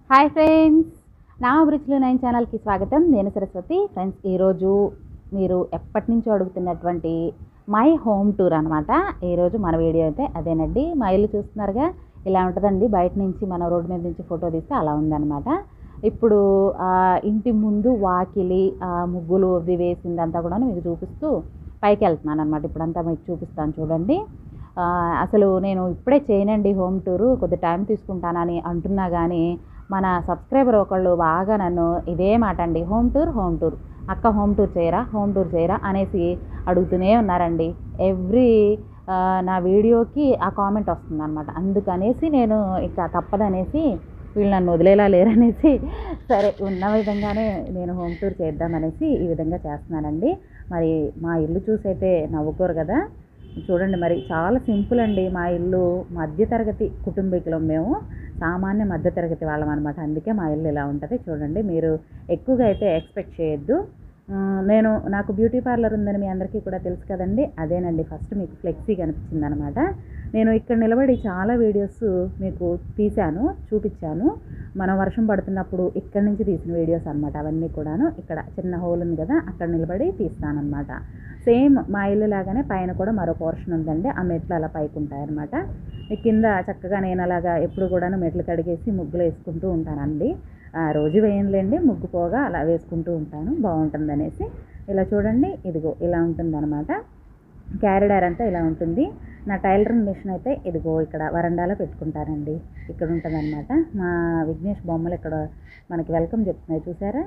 hi friends నా అభిరుచులు nine ఛానల్కి స్వాగతం నేను సరస్వతి ఫ్రెండ్స్ ఈరోజు మీరు ఎప్పటి నుంచో అడుగుతున్నటువంటి మై హోమ్ టూర్ అనమాట ఈరోజు మన వీడియో అయితే అదేనండి మా ఇల్లు చూస్తున్నారుగా ఇలా ఉంటుందండి బయట నుంచి మన రోడ్డు మీద నుంచి ఫోటో తీస్తే అలా ఉందన్నమాట ఇప్పుడు ఆ ఇంటి ముందు వాకిలి ఆ ముగ్గులు అవి వేసిందంతా కూడా మీకు చూపిస్తూ పైకి వెళ్తున్నాను అనమాట ఇప్పుడంతా మీకు చూపిస్తాను చూడండి ఆ, అసలు నేను ఇప్పుడే చేయనండి హోమ్ టూరు కొద్ది టైం తీసుకుంటానని అంటున్నా కానీ మన సబ్స్క్రైబర్ ఒకళ్ళు బాగా నన్ను ఇదే మాట అండి హోమ్ టూర్ హోమ్ టూర్ అక్క హోమ్ టూర్ చేయరా హోమ్ టూర్ చేయరా అనేసి అడుగుతూనే ఉన్నారండి ఎవ్రీ నా వీడియోకి ఆ కామెంట్ వస్తుంది అనమాట అందుకనేసి నేను ఇక తప్పదనేసి వీళ్ళు నన్ను వదిలేలా లేరనేసి సరే ఉన్న విధంగానే నేను హోమ్ టూర్ చేద్దామనేసి ఈ విధంగా చేస్తున్నానండి మరి మా ఇల్లు చూసైతే నవ్వుకోరు కదా చూడండి మరి చాలా సింపుల్ అండి మా ఇల్లు మధ్యతరగతి కుటుంబీకులం మేము సామాన్య మధ్యతరగతి వాళ్ళం అనమాట అందుకే మా ఇల్లు ఇలా ఉంటుంది చూడండి మీరు ఎక్కువగా అయితే ఎక్స్పెక్ట్ చేయొద్దు ఆ, నేను నాకు బ్యూటీ పార్లర్ ఉందని మీ అందరికీ కూడా తెలుసు కదండి అదేనండి ఫస్ట్ మీకు ఫ్లెక్సీ కనిపించింది అనమాట నేను ఇక్కడ నిలబడి చాలా వీడియోస్ మీకు తీశాను చూపించాను మనం వర్షం పడుతున్నప్పుడు ఇక్కడ నుంచి తీసిన వీడియోస్ అనమాట అవన్నీ కూడాను ఇక్కడ చిన్న హోల్ ఉంది కదా అక్కడ నిలబడి తీస్తానన్నమాట సేమ్ మా ఇల్లు లాగానే పైన కూడా మరో పోర్షన్ ఉందండి ఆ మెట్లు అలా పైకి ఉంటాయన్నమాట ఈ కింద చక్కగా నేను అలాగా ఎప్పుడు కూడాను మెట్లు కడిగేసి ముగ్గులు వేసుకుంటూ ఉంటానండి ఆ, రోజు వేయనులేండి ముగ్గు పోగా అలా వేసుకుంటూ ఉంటాను బాగుంటుంది అనేసి ఇలా చూడండి ఇదిగో ఇలా ఉంటుందన్నమాట క్యారిడార్ అంతా ఇలా ఉంటుంది నా టైలరింగ్ మిషన్ అయితే ఇదిగో ఇక్కడ వరండాలో పెట్టుకుంటానండి ఇక్కడ ఉంటుందన్నమాట మా విఘ్నేష్ బొమ్మలు ఇక్కడ మనకి వెల్కమ్ చెప్తున్నాయి చూసారా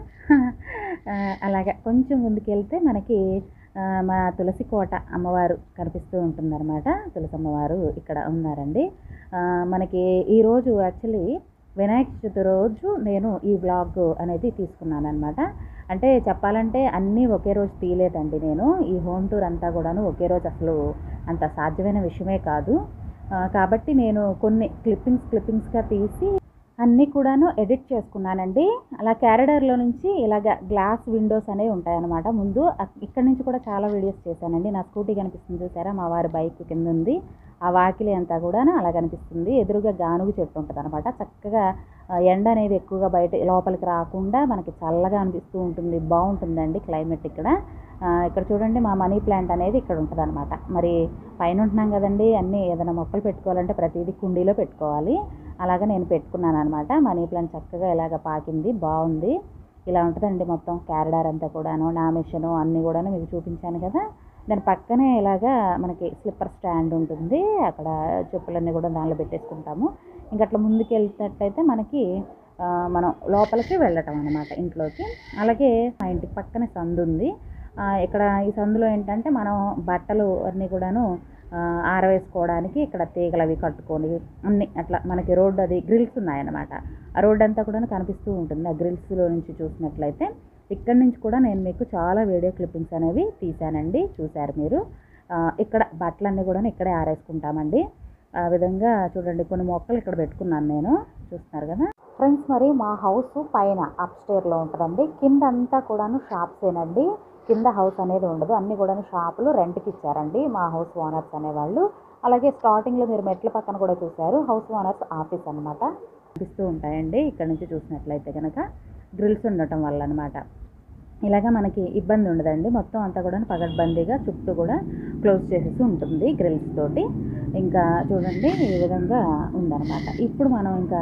ఆ, అలాగా కొంచెం ముందుకెళ్తే మనకి ఆ, మా తులసి కోట అమ్మవారు కనిపిస్తూ ఉంటుందన్నమాట తులసి అమ్మవారు ఇక్కడ ఉన్నారండి ఆ, మనకి ఈరోజు యాక్చువల్లీ వినాయక చవితి రోజు నేను ఈ బ్లాగ్ అనేది తీసుకున్నాను అనమాట అంటే చెప్పాలంటే అన్నీ ఒకే రోజు తీయలేదండి నేను ఈ హోమ్ టూర్ అంతా కూడాను ఒకే రోజు అసలు అంత సాధ్యమైన విషయమే కాదు ఆ, కాబట్టి నేను కొన్ని క్లిప్పింగ్స్ క్లిప్పింగ్స్గా తీసి అన్నీ కూడాను ఎడిట్ చేసుకున్నానండి అలా క్యారిడర్లో నుంచి ఇలాగ గ్లాస్ విండోస్ అనేవి ఉంటాయన్నమాట ముందు అక్- ఇక్కడ నుంచి కూడా చాలా వీడియోస్ చేశానండి నా స్కూటీ కనిపిస్తుంది చూసారా మా వారి బైక్ కింద ఉంది ఆ వాకిలి అంతా కూడాను అలా కనిపిస్తుంది ఎదురుగా గానుగు చెట్టు ఉంటుంది అనమాట చక్కగా ఆ, ఎండ అనేది ఎక్కువగా బయట లోపలికి రాకుండా మనకి చల్లగా అనిపిస్తూ ఉంటుంది బాగుంటుందండి క్లైమేట్ ఇక్కడ ఆ, ఇక్కడ చూడండి మా మనీ ప్లాంట్ అనేది ఇక్కడ ఉంటుంది అనమాట మరి పైన ఉంటున్నాం కదండి అన్నీ ఏదైనా మొక్కలు పెట్టుకోవాలంటే ప్రతిదీ కుండీలో పెట్టుకోవాలి అలాగా నేను పెట్టుకున్నాను అనమాట మనీ ప్లాంట్ చక్కగా ఇలాగ పాకింది బాగుంది ఇలా ఉంటుందండి మొత్తం క్యారిడార్ అంతా కూడాను నా మిషను అన్నీ కూడాను మీకు చూపించాను కదా దాని పక్కనే ఇలాగా మనకి స్లిప్పర్ స్టాండ్ ఉంటుంది అక్కడ చెప్పులన్నీ కూడా దానిలో పెట్టేసుకుంటాము ఇంకా అట్లా ముందుకు వెళ్తున్నట్టయితే మనకి ఆ, మనం లోపలికి వెళ్ళటం అనమాట ఇంట్లోకి అలాగే మా ఇంటి పక్కనే సందు ఉంది ఆ, ఇక్కడ ఈ సందులో ఏంటంటే మనం బట్టలు అన్నీ కూడాను ఆ, ఆరవేసుకోవడానికి ఇక్కడ తీగలు అవి కట్టుకొని అన్ని అట్లా మనకి రోడ్డు అది గ్రిల్స్ ఉన్నాయన్నమాట ఆ రోడ్డు అంతా కూడా కనిపిస్తూ ఉంటుంది ఆ గ్రిల్స్లో నుంచి చూసినట్లయితే ఇక్కడ నుంచి కూడా నేను మీకు చాలా వీడియో క్లిప్పింగ్స్ అనేవి తీశానండి చూశారు మీరు ఆ, ఇక్కడ బట్టలన్నీ కూడా ఇక్కడే ఆరేసుకుంటామండి ఆ విధంగా చూడండి కొన్ని మొక్కలు ఇక్కడ పెట్టుకున్నాను నేను చూస్తున్నారు కదా ఫ్రెండ్స్ మరి మా హౌస్ పైన అప్ స్టేర్లో ఉంటుందండి కింద అంతా కూడాను షాప్సేనండి కింద హౌస్ అనేది ఉండదు అన్ని కూడాను షాపులు రెంట్కి ఇచ్చారండి మా హౌస్ ఓనర్స్ అనేవాళ్ళు అలాగే స్టార్టింగ్లో మీరు మెట్ల పక్కన కూడా చూశారు హౌస్ ఓనర్స్ ఆఫీస్ అనమాట కనిపిస్తూ ఉంటాయండి ఇక్కడ నుంచి చూసినట్లయితే కనుక గ్రిల్స్ ఉండటం వల్ల అనమాట ఇలాగ మనకి ఇబ్బంది ఉండదండి మొత్తం అంతా కూడా పగడ్బందీగా చుట్టూ కూడా క్లోజ్ చేసేసి ఉంటుంది గ్రిల్స్ తోటి ఇంకా చూడండి ఈ విధంగా ఉందన్నమాట ఇప్పుడు మనం ఇంకా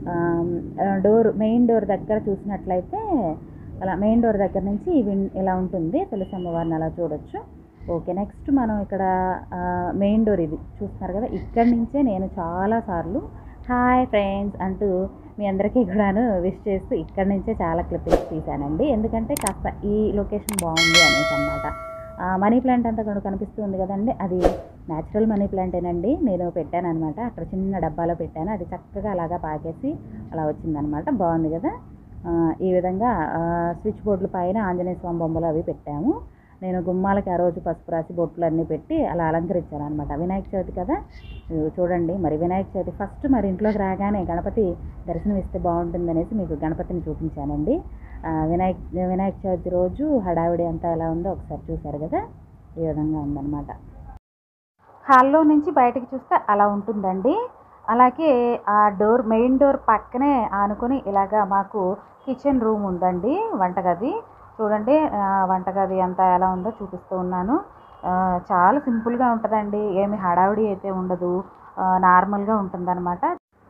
డోర్ మెయిన్ డోర్ దగ్గర చూసినట్లయితే అలా మెయిన్ డోర్ దగ్గర నుంచి ఈ విన్ ఇలా ఉంటుంది తులసి అమ్మవారిని అలా చూడొచ్చు ఓకే నెక్స్ట్ మనం ఇక్కడ మెయిన్ డోర్ ఇది చూస్తున్నారు కదా ఇక్కడి నుంచే నేను చాలాసార్లు హాయ్ ఫ్రెండ్స్ అంటూ మీ అందరికీ కూడాను విష్ చేస్తూ ఇక్కడి నుంచే చాలా క్లిప్పింగ్స్ తీశానండి ఎందుకంటే కాస్త ఈ లొకేషన్ బాగుంది అనేసి అనమాట మనీ ప్లాంట్ అంతా కూడా కనిపిస్తుంది కదండి అది న్యాచురల్ మనీ ప్లాంటేనండి నేను పెట్టాను అనమాట అక్కడ చిన్న డబ్బాలో పెట్టాను అది చక్కగా అలాగా పాకేసి అలా వచ్చిందనమాట బాగుంది కదా ఆ, ఈ విధంగా ఆ, స్విచ్ బోర్డుల పైన ఆంజనేయ స్వామి బొమ్మలు అవి పెట్టాము నేను గుమ్మాలకి ఆ రోజు పసుపు రాసి బొట్లు అన్నీ పెట్టి అలా అలంకరించాను అనమాట వినాయక చవితి కదా ఇదిగో చూడండి మరి వినాయక చవితి ఫస్ట్ మరి ఇంట్లోకి రాగానే గణపతి దర్శనం ఇస్తే బాగుంటుంది అనేసి మీకు గణపతిని చూపించానండి ఆ, వినాయక వినాయక చవితి రోజు హడావిడి అంతా ఎలా ఉందో ఒకసారి చూశారు కదా ఈ విధంగా ఉందన్నమాట హాల్లో నుంచి బయటకు చూస్తే అలా ఉంటుందండి ఆ, అలాగే ఆ డోర్ మెయిన్ డోర్ పక్కనే ఆనుకొని ఇలాగా మాకు కిచెన్ రూమ్ ఉందండి వంటగది చూడండి ఆ, వంటగది అంతా ఎలా ఉందో చూపిస్తూ ఉన్నాను ఆ, చాలా సింపుల్గా ఉంటుందండి ఏమి హడావిడి అయితే ఉండదు ఆ, నార్మల్గా ఉంటుందన్నమాట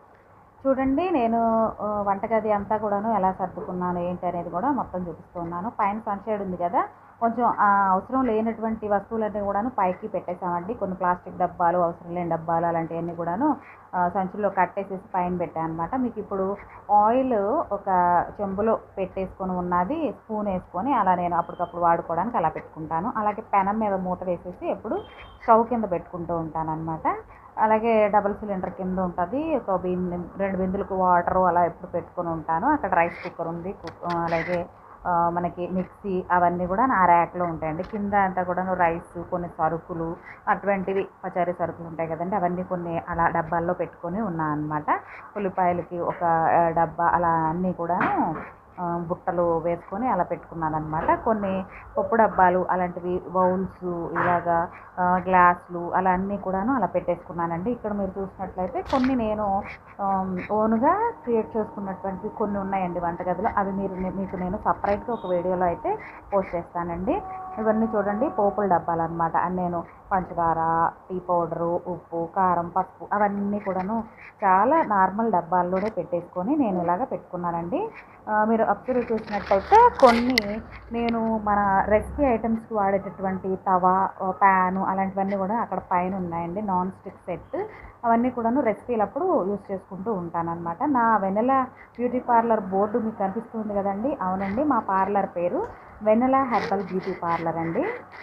చూడండి నేను ఆ, వంటగది అంతా కూడాను ఎలా సర్దుకున్నాను ఏంటి అనేది కూడా మొత్తం చూపిస్తూ ఉన్నాను పైన సన్షేడ్ ఉంది కదా కొంచెం ఆ, అవసరం లేనటువంటి వస్తువులన్నీ కూడాను పైకి పెట్టేసామండి కొన్ని ప్లాస్టిక్ డబ్బాలు అవసరం లేని డబ్బాలు అలాంటివన్నీ కూడాను ఆ, సంచుల్లో కట్టేసేసి పైన పెట్టాను అనమాట మీకు ఇప్పుడు ఆయిల్ ఒక చెంబులో పెట్టేసుకొని ఉన్నది స్పూన్ వేసుకొని అలా నేను అప్పటికప్పుడు వాడుకోవడానికి అలా పెట్టుకుంటాను అలాగే పెనం మీద మూత వేసేసి ఎప్పుడు స్టవ్ కింద పెట్టుకుంటూ ఉంటాను అనమాట అలాగే డబుల్ సిలిండర్ కింద ఉంటుంది ఒక బిందె రెండు బిందులకు వాటర్ అలా ఎప్పుడు పెట్టుకొని ఉంటాను అక్కడ రైస్ కుక్కర్ ఉంది కుక్- ఆ, అలాగే ఆ, మనకి మిక్సీ అవన్నీ కూడా నా ర్యాక్లో ఉంటాయండి కింద అంతా కూడా రైస్ కొన్ని సరుకులు అటువంటివి పచారీ సరుకులు ఉంటాయి కదండి అవన్నీ కొన్ని అలా డబ్బాల్లో పెట్టుకొని ఉన్నాను అనమాట ఉల్లిపాయలకి ఒక ఆ, డబ్బా అలా అన్నీ కూడాను ఆ, బుట్టలు వేసుకొని అలా పెట్టుకున్నాను అనమాట కొన్ని పప్పు డబ్బాలు అలాంటివి బౌల్స్ ఇలాగా ఆ, గ్లాసులు అలా అన్నీ కూడాను అలా పెట్టేసుకున్నానండి ఇక్కడ మీరు చూసినట్లయితే కొన్ని నేను ఆమ్, ఓన్గా క్రియేట్ చేసుకున్నటువంటివి కొన్ని ఉన్నాయండి వంటగదిలో అవి మీరు మీకు నేను సపరేట్గా ఒక వీడియోలో అయితే పోస్ట్ చేస్తానండి ఇవన్నీ చూడండి పోపుల డబ్బాలు అనమాట నేను పంచదార టీ పౌడరు ఉప్పు కారం పసుపు అవన్నీ కూడాను చాలా నార్మల్ డబ్బాల్లోనే పెట్టేసుకొని నేను ఇలాగ పెట్టుకున్నానండి ఆ, మీరు అబ్జర్వ్ చూసినట్టయితే కొన్ని నేను మన రెసిపీ ఐటమ్స్కి వాడేటటువంటి తవా ప్యాను అలాంటివన్నీ కూడా అక్కడ పైన ఉన్నాయండి నాన్ స్టిక్ సెట్ అవన్నీ కూడాను రెసిపీలప్పుడు యూస్ చేసుకుంటూ ఉంటాను అనమాట నా వెనెల బ్యూటీ పార్లర్ బోర్డు మీకు కనిపిస్తుంది కదండి అవునండి మా పార్లర్ పేరు వెనెల హెర్బల్ బ్యూటీ పార్లర్ అండి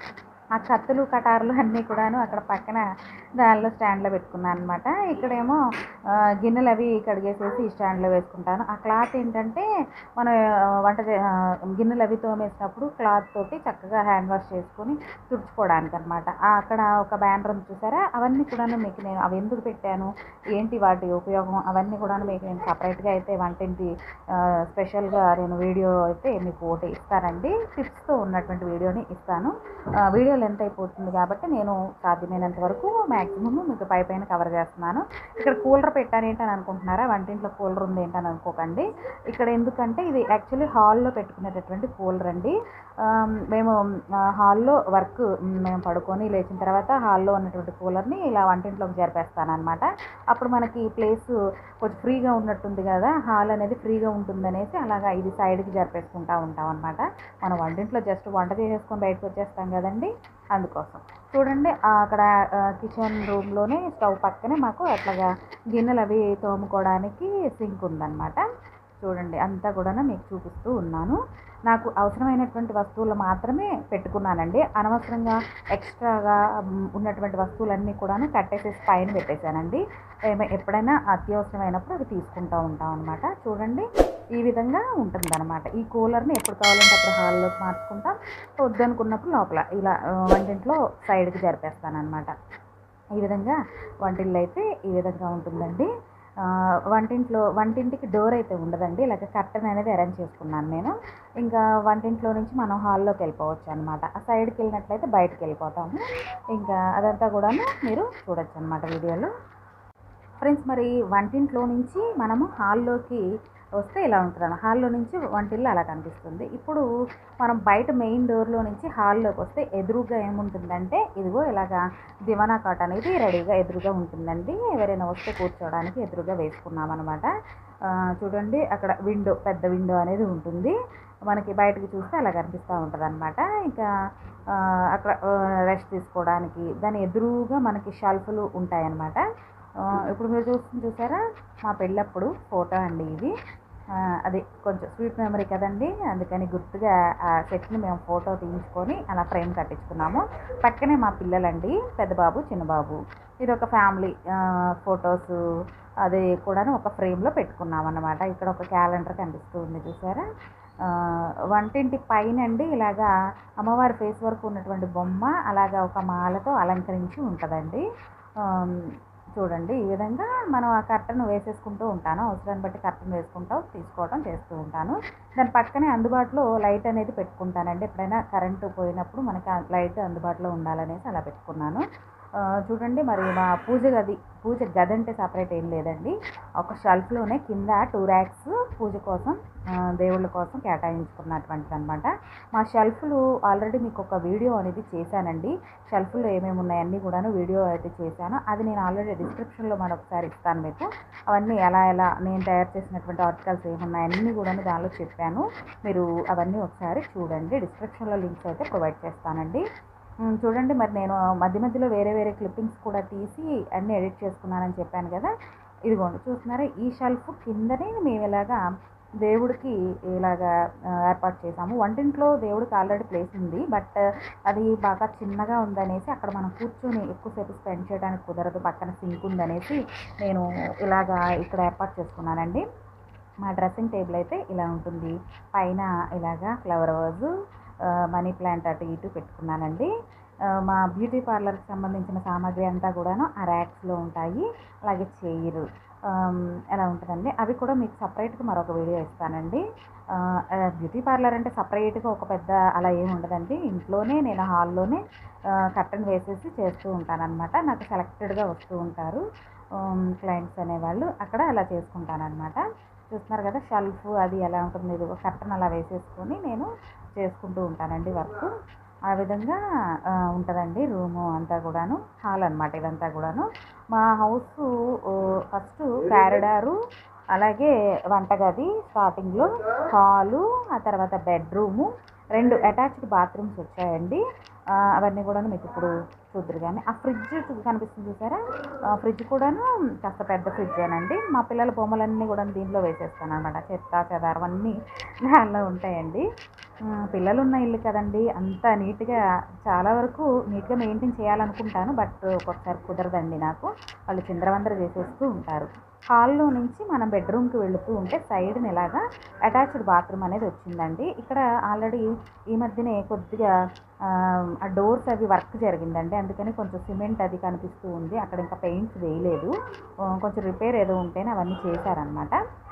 ఆ కత్తులు కటార్లు అన్నీ కూడాను అక్కడ పక్కన దానిలో స్టాండ్లో పెట్టుకున్నాను అనమాట ఇక్కడేమో ఆ, గిన్నెలు అవి కడిగేసేసి ఈ స్టాండ్లో వేసుకుంటాను ఆ క్లాత్ ఏంటంటే మనం ఆ, వంట చే- ఆ, గిన్నెలు అవి తోమేసినప్పుడు క్లాత్ తోటి చక్కగా హ్యాండ్ వాష్ చేసుకొని తుడుచుకోవడానికి అనమాట అక్కడ ఒక బ్యానర్ ఉంది చూసారా అవన్నీ కూడాను మీకు నేను అవి ఎందుకు పెట్టాను ఏంటి వాటి ఉపయోగం అవన్నీ కూడాను మీకు నేను సపరేట్గా అయితే వంటింటి ఆ, స్పెషల్గా నేను వీడియో అయితే మీకు ఒకటి ఇస్తానండి టిప్స్తో ఉన్నటువంటి వీడియోని ఇస్తాను ఆ, వీడియో లెంత్ అయిపోతుంది కాబట్టి నేను సాధ్యమైనంత వరకు మ్యాక్సిమం మీకు పై పైన కవర్ చేస్తున్నాను ఇక్కడ కూలర్ పెట్టాను ఏంటని అనుకుంటున్నారా వంటింట్లో కూలర్ ఉంది ఏంటని అనుకోకండి ఇక్కడ ఎందుకంటే ఇది యాక్చువల్లీ హాల్లో పెట్టుకునేటటువంటి కూలర్ అండి ఆమ్, మేము ఆ, హాల్లో వర్క్ మ్, మేము పడుకొని లేచిన తర్వాత హాల్లో ఉన్నటువంటి కూలర్ని ఇలా వంటింట్లోకి జరిపేస్తాను అనమాట అప్పుడు మనకి ప్లేస్ కొంచెం ఫ్రీగా ఉన్నట్టుంది కదా హాల్ అనేది ఫ్రీగా ఉంటుందనేసి అలాగా ఇది సైడ్కి జరిపేసుకుంటా ఉంటాం అనమాట మనం వంటింట్లో జస్ట్ వంట చేసేసుకొని బయటకు వచ్చేస్తాం కదండి అందుకోసం చూడండి ఆ, అక్కడ కిచెన్ రూమ్లోనే స్టవ్ పక్కనే మాకు అట్లాగా గిన్నెలు అవి తోముకోవడానికి సింక్ ఉందన్నమాట చూడండి అంతా కూడా మీకు చూపిస్తూ ఉన్నాను నాకు అవసరమైనటువంటి వస్తువులు మాత్రమే పెట్టుకున్నానండి అనవసరంగా ఎక్స్ట్రాగా మ్, ఉన్నటువంటి వస్తువులన్నీ కూడాను కట్టేసేసి పైన పెట్టేశానండి ఏమ- ఎప్పుడైనా అత్యవసరమైనప్పుడు అవి తీసుకుంటూ ఉంటాం అనమాట చూడండి ఈ విధంగా ఉంటుందన్నమాట ఈ కూలర్ని ఎప్పుడు కావాలంటే అప్పుడు హాల్లోకి మార్చుకుంటాం వద్దనుకున్నప్పుడు లోపల ఇలా ఆ, వంటింట్లో సైడ్కి జరిపేస్తానమాట ఈ విధంగా వంటిల్లు అయితే ఈ విధంగా ఉంటుందండి ఆ, వంటింట్లో వంటింటికి డోర్ అయితే ఉండదండి ఇలాగ కర్టన్ అనేది అరేంజ్ చేసుకున్నాను నేను ఇంకా వంటింట్లో నుంచి మనం హాల్లోకి వెళ్ళిపోవచ్చు అనమాట ఆ సైడ్కి వెళ్ళినట్లయితే బయటకు వెళ్ళిపోతాము ఇంకా అదంతా కూడాను మీరు చూడొచ్చు అనమాట వీడియోలో ఫ్రెండ్స్ మరి వంటింట్లో నుంచి మనము హాల్లోకి వస్తే ఇలా ఉంటుంది హాల్లో నుంచి వంటిల్లు అలా కనిపిస్తుంది ఇప్పుడు మనం బయట మెయిన్ డోర్లో నుంచి హాల్లోకి వస్తే ఎదురుగా ఏముంటుందంటే ఇదిగో ఇలాగా దివానా కాట్ అనేది రెడీగా ఎదురుగా ఉంటుందండి ఎవరైనా వస్తే కూర్చోవడానికి ఎదురుగా వేసుకున్నాం అనమాట చూడండి అక్కడ విండో పెద్ద విండో అనేది ఉంటుంది మనకి బయటకు చూస్తే అలా కనిపిస్తూ ఉంటుంది అనమాట ఇంకా ఆ, అక్కడ రెస్ట్ తీసుకోవడానికి దాని ఎదురుగా మనకి షెల్ఫ్లు ఉంటాయన్నమాట ఆ, ఇప్పుడు మీరు చూస్తుంది చూసారా మా పెళ్ళప్పుడు ఫోటో అండి ఇది ఆ, అది కొంచెం స్వీట్ మెమరీ కదండి అందుకని గుర్తుగా ఆ సెట్ని మేము ఫోటో తీయించుకొని అలా ఫ్రేమ్ కట్టించుకున్నాము పక్కనే మా పిల్లలండి పెద్ద బాబు చిన్న బాబు ఇది ఒక ఫ్యామిలీ ఫొటోస్ అది కూడా ఒక ఫ్రేమ్లో పెట్టుకున్నాం అన్నమాట ఇక్కడ ఒక క్యాలెండర్ కనిపిస్తూ ఉంది చూసారా ఆ, వంటింటి పైన అండి ఇలాగా అమ్మవారి ఫేస్ వరకు ఉన్నటువంటి బొమ్మ అలాగా ఒక మాలతో అలంకరించి ఉంటుందండి ఆమ్, చూడండి ఈ విధంగా మనం ఆ కర్టన్ వేసేసుకుంటూ ఉంటాను అవసరాన్ని బట్టి కర్టన్ వేసుకుంటూ తీసుకోవడం చేస్తూ ఉంటాను దాని పక్కనే అందుబాటులో లైట్ అనేది పెట్టుకుంటానండి ఎప్పుడైనా కరెంటు పోయినప్పుడు మనకి ఆ లైట్ అందుబాటులో ఉండాలనేసి అలా పెట్టుకున్నాను ఆ, ఆ, చూడండి మరి మా పూజ గది పూజ గది అంటే సపరేట్ ఏం లేదండి ఒక షెల్ఫ్లోనే కింద టూ ర్యాక్స్ పూజ కోసం ఆ, దేవుళ్ళ కోసం కేటాయించుకున్నటువంటిది అనమాట మా షెల్ఫ్లు ఆల్రెడీ మీకు ఒక వీడియో అనేది చేశానండి షెల్ఫ్లో ఏమేమి ఉన్నాయన్నీ కూడాను వీడియో అయితే చేశాను అది నేను ఆల్రెడీ డిస్క్రిప్షన్లో మరొకసారి ఇస్తాను మీకు అవన్నీ ఎలా ఎలా నేను తయారు చేసినటువంటి ఆర్టికల్స్ ఏమున్నాయి అన్నీ కూడాను దానిలో చెప్పాను మీరు అవన్నీ ఒకసారి చూడండి డిస్క్రిప్షన్లో లింక్స్ అయితే ప్రొవైడ్ చేస్తానండి ఉమ్, చూడండి మరి నేను మధ్య మధ్యలో వేరే వేరే క్లిప్పింగ్స్ కూడా తీసి అన్నీ ఎడిట్ చేసుకున్నానని చెప్పాను కదా ఇదిగోండి చూస్తున్నారా ఈ షెల్ఫ్ కిందనే మేము ఇలాగా దేవుడికి ఇలాగా ఆ, ఏర్పాటు చేసాము వంటింట్లో దేవుడికి ఆల్రెడీ ప్లేస్ ఉంది బట్ అది బాగా చిన్నగా ఉందనేసి అక్కడ మనం కూర్చొని ఎక్కువసేపు స్పెండ్ చేయడానికి కుదరదు పక్కన సింక్ ఉందనేసి నేను ఇలాగా ఇక్కడ ఏర్పాటు చేసుకున్నానండి మా డ్రెస్సింగ్ టేబుల్ అయితే ఇలా ఉంటుంది పైన ఇలాగా ఫ్లవర్ వాజ్ మనీ ప్లాంట్ అటు ఇటు పెట్టుకున్నానండి ఆ, మా బ్యూటీ పార్లర్కి సంబంధించిన సామాగ్రి అంతా కూడాను ఆ ర్యాక్స్లో ఉంటాయి అలాగే చైర్ ఎలా ఉంటుందండి అవి కూడా మీకు సపరేట్గా మరొక వీడియో ఇస్తానండి ఆ, ఆ, బ్యూటీ పార్లర్ అంటే సపరేట్గా ఒక పెద్ద అలా ఏమి ఉండదండి ఇంట్లోనే నేను హాల్లోనే కట్టన్ వేసేసి చేస్తూ ఉంటానన్నమాట నాకు సెలెక్టెడ్గా వస్తూ ఉంటారు క్లయింట్స్ అనేవాళ్ళు అక్కడ అలా చేసుకుంటానన్నమాట చూస్తున్నారు కదా షెల్ఫ్ అది ఎలా ఉంటుంది ఇది కట్టన్ అలా వేసేసుకొని నేను చేసుకుంటూ ఉంటానండి వర్క్ ఆ విధంగా ఆ, ఉంటుందండి రూము అంతా కూడాను హాల్ అనమాట ఇదంతా కూడాను మా హౌస్ ఫస్ట్ కారిడారు అలాగే వంటగది స్టార్టింగ్లో హాలు ఆ తర్వాత బెడ్రూము రెండు అటాచ్డ్ బాత్రూమ్స్ వచ్చాయండి ఆ, అవన్నీ కూడా మీకు ఇప్పుడు చూద్దరు కానీ ఆ ఫ్రిడ్జ్ చూ- కనిపిస్తుంది చూసారా ఆ ఫ్రిడ్జ్ కూడాను కాస్త పెద్ద ఫ్రిడ్జేనండి మా పిల్లల బొమ్మలన్నీ కూడా దీంట్లో వేసేస్తాను అనమాట చెత్త చెదారం అన్నీ దానిలో ఉంటాయండి ఉమ్, పిల్లలు ఉన్న ఇల్లు కదండి అంత నీట్గా చాలా వరకు నీట్గా మెయింటైన్ చేయాలనుకుంటాను బట్ ఒక్కొక్కసారి కుదరదండి నాకు వాళ్ళు చిందరవందర చేసేస్తూ ఉంటారు హాల్లో నుంచి మనం బెడ్రూమ్కి వెళుతూ ఉంటే సైడ్ని ఇలాగా అటాచ్డ్ బాత్రూమ్ అనేది వచ్చిందండి ఇక్కడ ఆల్రెడీ ఈ మధ్యనే కొద్దిగా ఆ, ఆ డోర్స్ అవి వర్క్ జరిగిందండి అందుకని కొంచెం సిమెంట్ అది కనిపిస్తూ ఉంది అక్కడ ఇంకా పెయింట్స్ వేయలేదు ఆ, కొంచెం రిపేర్ ఏదో ఉంటేనే అవన్నీ చేశారనమాట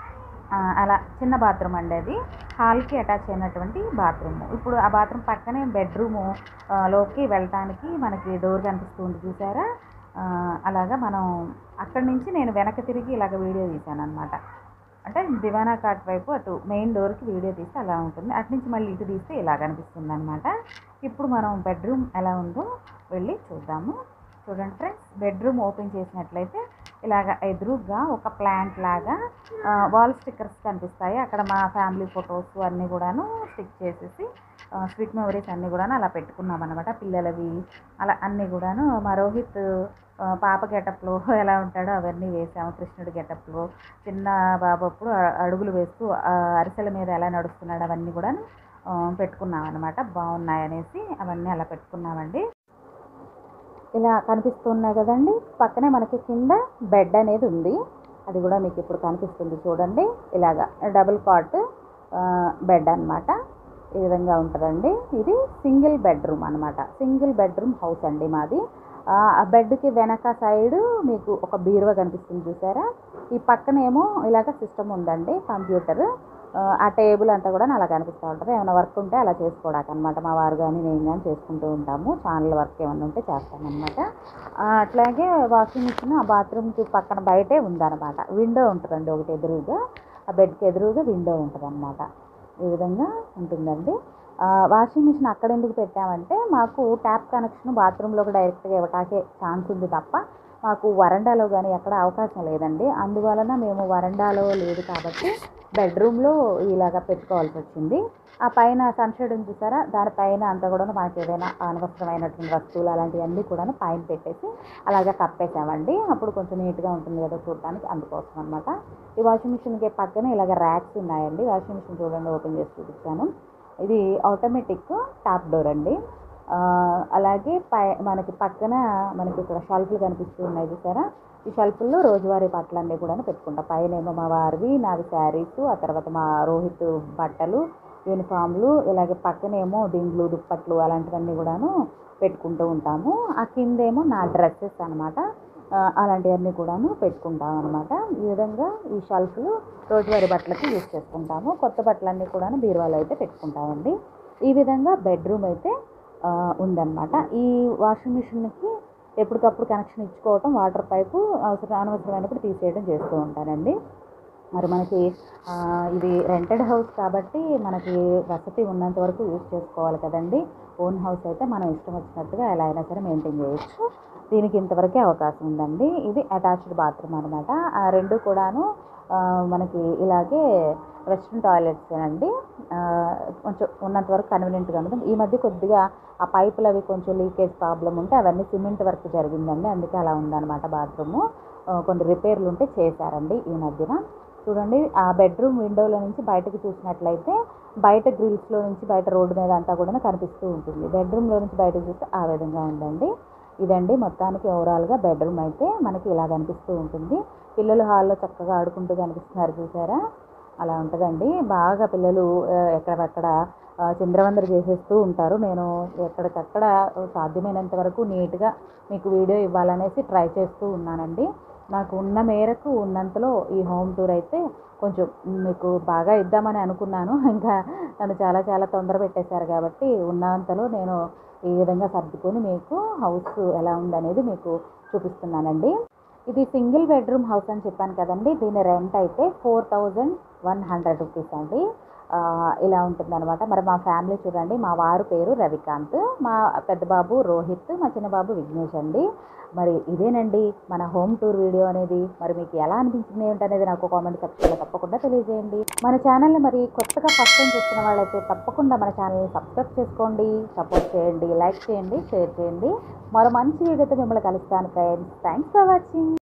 ఆ, అలా చిన్న బాత్రూమ్ అండి అది హాల్కి అటాచ్ అయినటువంటి బాత్రూమ్ ఇప్పుడు ఆ బాత్రూమ్ పక్కనే బెడ్రూము ఆ, లోకి వెళ్ళటానికి మనకి డోర్ కనిపిస్తుంది చూసారా ఆ, అలాగా మనం అక్కడి నుంచి నేను వెనక్కి తిరిగి ఇలాగ వీడియో తీశాను అనమాట అంటే దివానా కాట్ వైపు అటు మెయిన్ డోర్కి వీడియో తీస్తే అలా ఉంటుంది అటు నుంచి మళ్ళీ ఇటు తీస్తే ఇలా కనిపిస్తుంది అనమాట ఇప్పుడు మనం బెడ్రూమ్ ఎలా ఉందో వెళ్ళి చూద్దాము చూడండి ఫ్రెండ్స్ బెడ్రూమ్ ఓపెన్ చేసినట్లయితే ఇలాగ ఎదురుగా ఒక ప్లాంట్ లాగా వాల్ స్టిక్కర్స్ కనిపిస్తాయి అక్కడ మా ఫ్యామిలీ ఫొటోస్ అన్నీ కూడాను స్టిక్ చేసేసి స్వీట్ మెమరీస్ అన్నీ కూడాను అలా పెట్టుకున్నాం అనమాట పిల్లలవి అలా అన్నీ కూడాను మా రోహిత్ ఆ, పాప గెటప్లో ఎలా ఉంటాడో అవన్నీ వేసాము కృష్ణుడి గెటప్లో చిన్న బాబు అప్పుడు అ- అడుగులు వేస్తూ ఆ, అరిసెల మీద ఎలా నడుస్తున్నాడు అవన్నీ కూడా పెట్టుకున్నాం అనమాట బాగున్నాయి అనేసి అవన్నీ అలా పెట్టుకున్నామండి ఇలా కనిపిస్తున్నాయి కదండి పక్కనే మనకి కింద బెడ్ అనేది ఉంది అది కూడా మీకు ఇప్పుడు కనిపిస్తుంది చూడండి ఇలాగా డబుల్ కాట్ బెడ్ అన్నమాట ఈ విధంగా ఉంటుందండి ఇది సింగిల్ బెడ్రూమ్ అనమాట సింగిల్ బెడ్రూమ్ హౌస్ అండి మాది ఆ ఆ బెడ్కి వెనక సైడ్ మీకు ఒక బీరువా కనిపిస్తుంది చూసారా ఈ పక్కనేమో ఇలాగ సిస్టమ్ ఉందండి కంప్యూటర్ ఆ టేబుల్ అంతా కూడా అలా కనిపిస్తూ ఉంటుంది ఏమైనా వర్క్ ఉంటే అలా చేసుకోవడానికి అనమాట మా వారు కానీ నేను కానీ చేసుకుంటూ ఉంటాము ఛానల్ వర్క్ ఏమైనా ఉంటే చేస్తామన్నమాట ఆ, అట్లాగే వాషింగ్ మిషన్ ఆ బాత్రూమ్కి పక్కన బయటే ఉందన్నమాట విండో ఉంటుందండి ఒకటి ఎదురుగా ఆ బెడ్కి ఎదురుగా విండో ఉంటుంది ఈ విధంగా ఉంటుందండి ఆ, వాషింగ్ మిషన్ అక్కడ ఎందుకు పెట్టామంటే మాకు ట్యాప్ కనెక్షన్ బాత్రూంలోకి డైరెక్ట్గా ఇవ్వటాకే ఛాన్స్ ఉంది తప్ప మాకు వరండాలో కానీ ఎక్కడ అవకాశం లేదండి అందువలన మేము వరండాలో లేదు కాబట్టి బెడ్రూమ్లో ఇలాగా పెట్టుకోవాల్సి వచ్చింది ఆ పైన సన్షెడ్ ఉంది చూసారా దానిపైన అంతా కూడా మనకి ఏదైనా అనవసరమైనటువంటి వస్తువులు అలాంటివన్నీ కూడా పైన పెట్టేసి అలాగే కప్పేసామండి అప్పుడు కొంచెం నీట్గా ఉంటుంది కదా చూడటానికి అందుకోసం అనమాట ఈ వాషింగ్ మిషన్కి పక్కన ఇలాగ ర్యాక్స్ ఉన్నాయండి వాషింగ్ మిషన్ చూడండి ఓపెన్ చేసి చూపిస్తాను ఇది ఆటోమేటిక్ టాప్ డోర్ అండి ఆ, అలాగే పై మనకి పక్కన మనకి ఇక్కడ షెల్ఫ్లు కనిపిస్తూ ఉన్నాయి చూసారా ఈ షెల్ఫ్ల్లో రోజువారీ బట్టలన్నీ కూడా పెట్టుకుంటాం పైన ఏమో మా వారివి నావి శారీస్ ఆ తర్వాత మా రోహిత్ బట్టలు యూనిఫామ్లు ఇలాగే పక్కనేమో దిండ్లు దుప్పట్లు అలాంటివన్నీ కూడాను పెట్టుకుంటూ ఉంటాము ఆ కిందేమో నా డ్రెస్సెస్ అనమాట అలాంటివన్నీ కూడాను పెట్టుకుంటాం అనమాట ఈ విధంగా ఈ షెల్ఫ్లు రోజువారీ బట్టలకి యూజ్ చేసుకుంటాము కొత్త బట్టలన్నీ కూడాను బీరువాలో అయితే పెట్టుకుంటామండి ఈ విధంగా బెడ్రూమ్ అయితే ఆ, ఉందన్నమాట ఈ వాషింగ్ మిషన్కి ఎప్పటికప్పుడు కనెక్షన్ ఇచ్చుకోవటం వాటర్ పైపు అవసరం అనవసరమైనప్పుడు తీసేయడం చేస్తూ ఉంటానండి మరి మనకి ఆ, ఇది రెంటెడ్ హౌస్ కాబట్టి మనకి వసతి ఉన్నంత వరకు యూజ్ చేసుకోవాలి కదండి ఓన్ హౌస్ అయితే మనం ఇష్టం వచ్చినట్టుగా ఎలా అయినా సరే మెయింటైన్ చేయొచ్చు దీనికి ఇంతవరకే అవకాశం ఉందండి ఇది అటాచ్డ్ బాత్రూమ్ అనమాట ఆ రెండు కూడాను ఆ, మనకి ఇలాగే వెస్ట్రన్ టాయిలెట్స్ అండి ఆ, కొంచెం ఉన్నంత వరకు కన్వీనియంట్గా ఉంటుంది ఈ మధ్య కొద్దిగా ఆ పైపులు అవి కొంచెం లీకేజ్ ప్రాబ్లం ఉంటే అవన్నీ సిమెంట్ వర్క్ జరిగిందండి అందుకే అలా ఉందన్నమాట బాత్రూము ఆ, కొన్ని రిపేర్లు ఉంటే చేశారండి ఈ మధ్యన చూడండి ఆ బెడ్రూమ్ విండోలో నుంచి బయటకు చూసినట్లయితే బయట గ్రిల్స్లో నుంచి బయట రోడ్డు మీద అంతా కూడా కనిపిస్తూ ఉంటుంది బెడ్రూమ్లో నుంచి బయటకు చూస్తే ఆ విధంగా ఉందండి ఇదండి మొత్తానికి ఓవరాల్గా బెడ్రూమ్ అయితే మనకి ఇలా కనిపిస్తూ ఉంటుంది పిల్లలు హాల్లో చక్కగా ఆడుకుంటూ కనిపిస్తున్నారు చూసారా అలా ఉంటుందండి బాగా పిల్లలు ఆ, ఎక్కడెక్కడ ఆ, చింద్రవందర చేసేస్తూ ఉంటారు నేను ఎక్కడికక్కడ సాధ్యమైనంత వరకు నీట్గా మీకు వీడియో ఇవ్వాలనేసి ట్రై చేస్తూ ఉన్నానండి నాకు ఉన్న మేరకు ఉన్నంతలో ఈ హోమ్ టూర్ అయితే కొంచెం మీకు బాగా ఇద్దామని అనుకున్నాను ఇంకా నన్ను చాలా చాలా తొందర పెట్టేశారు కాబట్టి ఉన్నంతలో నేను ఈ విధంగా సర్దుకొని మీకు హౌస్ ఎలా ఉందనేది మీకు చూపిస్తున్నానండి ఇది సింగిల్ బెడ్రూమ్ హౌస్ అని చెప్పాను కదండి దీని రెంట్ అయితే four thousand one hundred rupees అండి ఆ, ఇలా ఉంటుందన్నమాట మరి మా ఫ్యామిలీ చూడండి మా వారు పేరు రవికాంత్ మా పెద్ద బాబు రోహిత్ మా చిన్న బాబు విఘ్నేష్ అండి మరి ఇదేనండి మన హోమ్ టూర్ వీడియో అనేది మరి మీకు ఎలా అనిపించింది ఏంటనేది నాకు కామెంట్ సెక్షన్లో తప్పకుండా తెలియజేయండి మన ఛానల్ని మరి కొత్తగా ఫస్ట్ టైం చూస్తున్న వాళ్ళైతే తప్పకుండా మన ఛానల్ని సబ్స్క్రైబ్ చేసుకోండి సపోర్ట్ చేయండి లైక్ చేయండి షేర్ చేయండి మరో మంచి వీడియోతో మిమ్మల్ని కలుస్తాను ఫ్రెండ్స్ థ్యాంక్స్ ఫర్ వాచింగ్